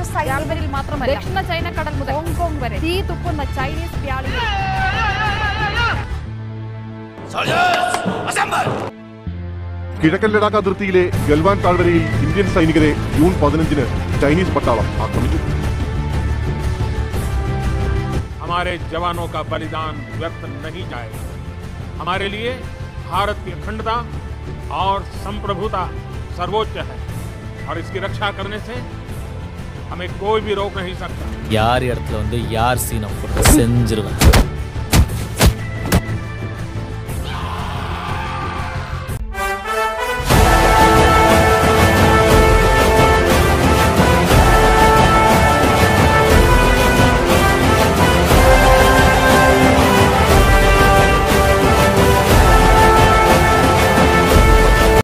സൈനിക മ്യാൻമറിൽ മാത്രമല്ല ദക്ഷിണ ചൈന കടൽ മുതൽ ഹോങ്കോങ് വരെ തീ തുപ്പുന്ന ചൈനീസ് വ്യാളികൾ കിഴക്കൻ ലഡാക്ക് അതിർത്തിയിലെ ഗൽവാൻ താഴ്വരയിൽ ഇന്ത്യൻ സൈനികരെ ജൂൺ പതിനഞ്ചിന് ചൈനീസ് പട്ടാളം ആക്രമിച്ചു हमारे जवानों का बलिदान व्यर्थ नहीं जाएगा हमारे लिए भारत की अखंडता और संप्रभुता सर्वोच्च है और इसकी रक्षा करने से हमें कोई भी रोक नहीं सकता யார் இடத்துல வந்து யார் சீனை போட்டு செஞ்சிருவேன்